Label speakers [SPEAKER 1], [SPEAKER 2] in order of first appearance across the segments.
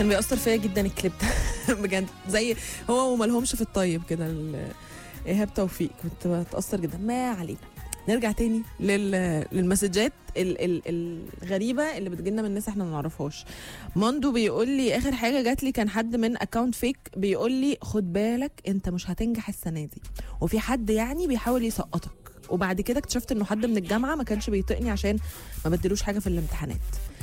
[SPEAKER 1] كان بيأثر فيا جدا الكليب ده بجد زي هو وملهمش في الطيب كده ال- ايهاب توفيق كنت بتأثر جدا ما علينا نرجع تاني لل... للمسجات ال... ال... الغريبه اللي بتجيلنا من ناس احنا ما نعرفهاش ماندو بيقول لي اخر حاجه جات لي كان حد من اكونت فيك بيقول لي خد بالك انت مش هتنجح السنه دي وفي حد يعني بيحاول يسقطك وبعد كده اكتشفت انه حد من الجامعه ما كانش بيطقني عشان ما بدلوش حاجه في الامتحانات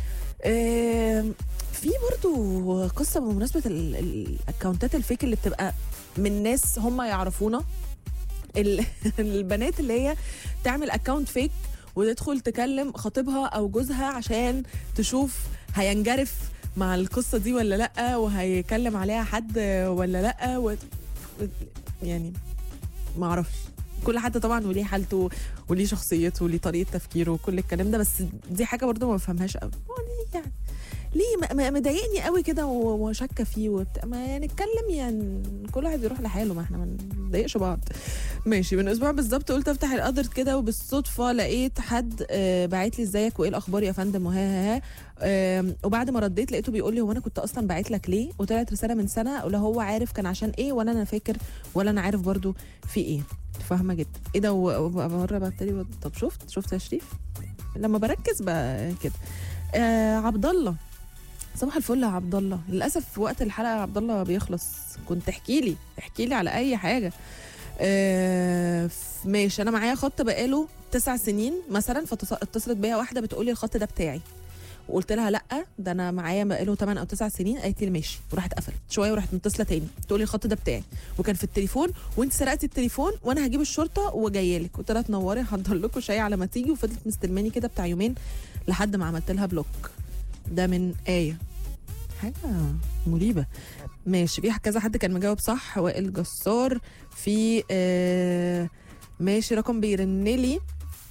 [SPEAKER 1] آم، في برضو قصه بمناسبه ال- ال- الاكونتات الفيك اللي بتبقى من ناس هم يعرفونا ال- البنات اللي هي تعمل اكونت فيك وتدخل تكلم خطيبها او جوزها عشان تشوف هينجرف مع القصه دي ولا لا وهيكلم عليها حد ولا لا و... يعني ما اعرفش كل حد طبعا وليه حالته وليه شخصيته وليه طريقه تفكيره وكل الكلام ده بس دي حاجه برضو ما بفهمهاش قوي هو ليه يعني ليه م- م- مضايقني قوي كده و- وشاكه فيه وبتاع ما يعني نتكلم يعني كل واحد يروح لحاله ما احنا ما نضايقش بعض ماشي من اسبوع بالظبط قلت افتح القدر كده وبالصدفه لقيت حد آه، باعت لي ازيك وايه الاخبار يا فندم وها ها ها آم، وبعد ما رديت لقيته بيقول لي هو انا كنت اصلا باعت لك ليه وطلعت رساله من سنه ولا هو عارف كان عشان ايه ولا انا فاكر ولا انا عارف برضو في ايه فاهمه جدا ايه ده و- و- مره ببتدي طب شفت شفت يا شريف لما بركز بقى كده آه عبد الله صباح الفل يا عبد الله للاسف وقت الحلقه يا عبد الله بيخلص كنت احكي لي احكي لي على اي حاجه آه ف- ماشي انا معايا خط بقاله تسع سنين مثلا فاتصلت بيا واحده بتقول لي الخط ده بتاعي وقلت لها لا ده انا معايا بقاله 8 او 9 سنين قالت لي ماشي وراحت قفلت شويه وراحت متصله تاني تقول لي الخط ده بتاعي وكان في التليفون وانت سرقتي التليفون وانا هجيب الشرطه وجايه لك قلت لها تنوري هحضر لكم شاي على ما تيجي وفضلت مستلماني كده بتاع يومين لحد ما عملت لها بلوك ده من ايه حاجه مريبه ماشي في كذا حد كان مجاوب صح وائل جسار في آه ماشي رقم بيرنلي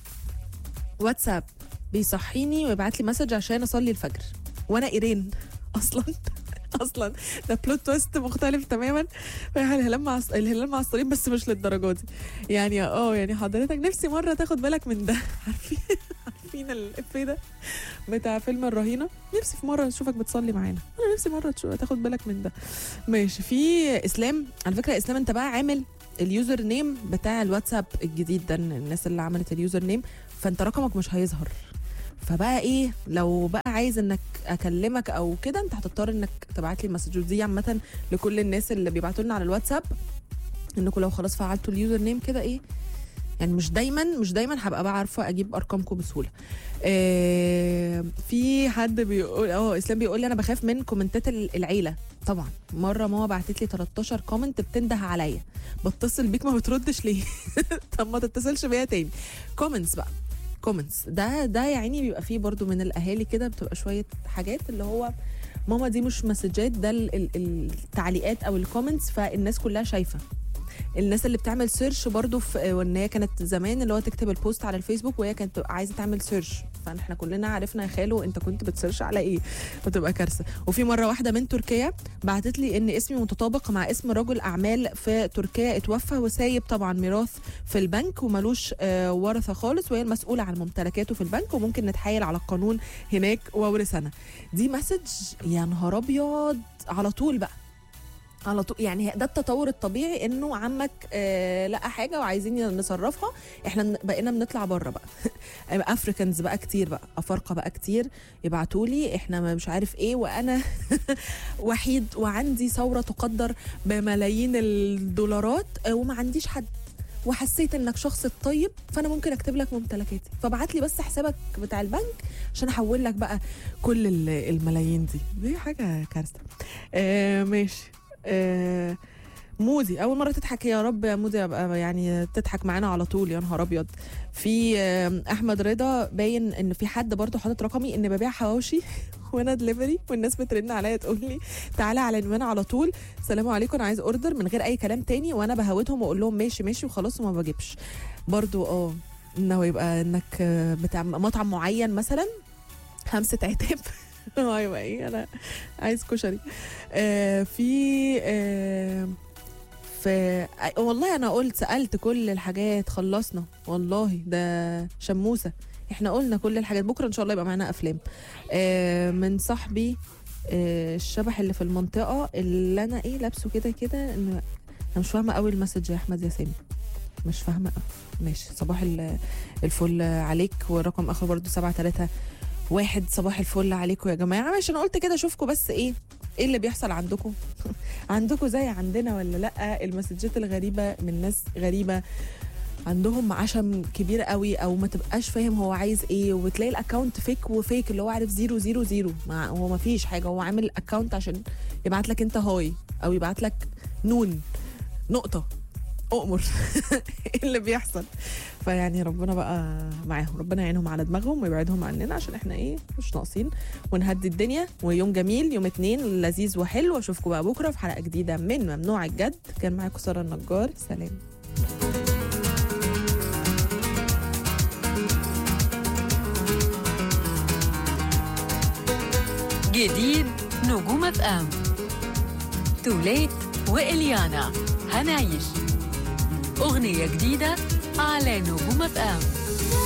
[SPEAKER 1] واتساب بيصحيني ويبعت لي مسج عشان اصلي الفجر وانا ايرين اصلا اصلا ده بلوت تويست مختلف تماما الهلال مع الهلال مع الصليب بس مش للدرجه دي يعني اه يعني حضرتك نفسي مره تاخد بالك من ده عارفين عارفين الافيه ده بتاع فيلم الرهينه نفسي في مره اشوفك بتصلي معانا انا نفسي مره تشوف تاخد بالك من ده ماشي في اسلام على فكره اسلام انت بقى عامل اليوزر نيم بتاع الواتساب الجديد ده الناس اللي عملت اليوزر نيم فانت رقمك مش هيظهر فبقى ايه لو بقى عايز انك اكلمك او كده انت هتضطر انك تبعت لي مسج دي عامه لكل الناس اللي بيبعتوا لنا على الواتساب انكم لو خلاص فعلتوا اليوزر نيم كده ايه يعني مش دايما مش دايما هبقى بعرفه اجيب ارقامكم بسهوله آه في حد بيقول اه اسلام بيقول لي انا بخاف من كومنتات ال- العيله طبعا مره ماما بعتت لي 13 كومنت بتنده عليا بتصل بيك ما بتردش ليه طب ما تتصلش بيا تاني كومنتس بقى كومنتس ده ده يا عيني بيبقى فيه برضو من الاهالي كده بتبقى شويه حاجات اللي هو ماما دي مش مسجات ده ال- ال- التعليقات او الكومنتس فالناس كلها شايفه الناس اللي بتعمل سيرش برضو في وان هي كانت زمان اللي هو تكتب البوست على الفيسبوك وهي كانت تبقى عايزه تعمل سيرش فاحنا كلنا عرفنا يا خالو انت كنت بتسيرش على ايه فتبقى كارثه وفي مره واحده من تركيا بعتت لي ان اسمي متطابق مع اسم رجل اعمال في تركيا اتوفى وسايب طبعا ميراث في البنك وملوش آه، ورثه خالص وهي المسؤوله عن ممتلكاته في البنك وممكن نتحايل على القانون هناك واورث انا دي مسج يا نهار ابيض على طول بقى على طول يعني ده التطور الطبيعي انه عمك آه لقى حاجه وعايزين نصرفها احنا ن- بقينا بنطلع بره بقى افريكانز بقى كتير بقى افارقه بقى كتير يبعتوا لي احنا ما مش عارف ايه وانا وحيد وعندي ثوره تقدر بملايين الدولارات آه، وما عنديش حد وحسيت انك شخص طيب فانا ممكن اكتب لك ممتلكاتي فبعت لي بس حسابك بتاع البنك عشان احول لك بقى كل ال- الملايين دي دي حاجه كارثه آه ماشي آه مودي اول مره تضحك يا رب يا مودي ابقى يعني تضحك معانا على طول يا نهار ابيض في آه، احمد رضا باين ان في حد برضه حاطط رقمي ان ببيع حواوشي وانا دليفري والناس بترن عليا تقول لي تعالى على العنوان على طول سلام عليكم انا عايز اوردر من غير اي كلام تاني وانا بهودهم واقول لهم ماشي ماشي وخلاص وما بجيبش برضو اه انه يبقى انك آه، بتاع مطعم معين مثلا همسة عتاب ايوه ايه انا عايز كشري آه في آه في آه، والله انا قلت سالت كل الحاجات خلصنا والله ده شموسه احنا قلنا كل الحاجات بكره ان شاء الله يبقى معانا افلام آه من صاحبي آه، الشبح اللي في المنطقه اللي انا ايه لابسه كده كده انه انا مش فاهمه قوي المسج يا احمد يا سامي مش فاهمه قوي ماشي صباح ال- الفل عليك والرقم اخر برضو سبعة تلاتة واحد صباح الفل عليكم يا جماعه ماشي انا قلت كده اشوفكم بس ايه ايه اللي بيحصل عندكم عندكم زي عندنا ولا لا المسجات الغريبه من ناس غريبه عندهم عشم كبير قوي او ما تبقاش فاهم هو عايز ايه وتلاقي الاكونت فيك وفيك اللي هو عارف زيرو زيرو زيرو ما هو ما فيش حاجه هو عامل اكونت عشان يبعت لك انت هاي او يبعت لك نون نقطه اؤمر ايه اللي بيحصل فيعني ربنا بقى معاهم ربنا يعينهم على دماغهم ويبعدهم عننا عشان احنا ايه مش ناقصين ونهدي الدنيا ويوم جميل يوم اتنين لذيذ وحلو واشوفكم بقى بكره في حلقه جديده من ممنوع الجد كان معاكم ساره النجار سلام
[SPEAKER 2] جديد نجوم اف ام توليت واليانا هنعيش اغنيه جديده على نجوم اف ام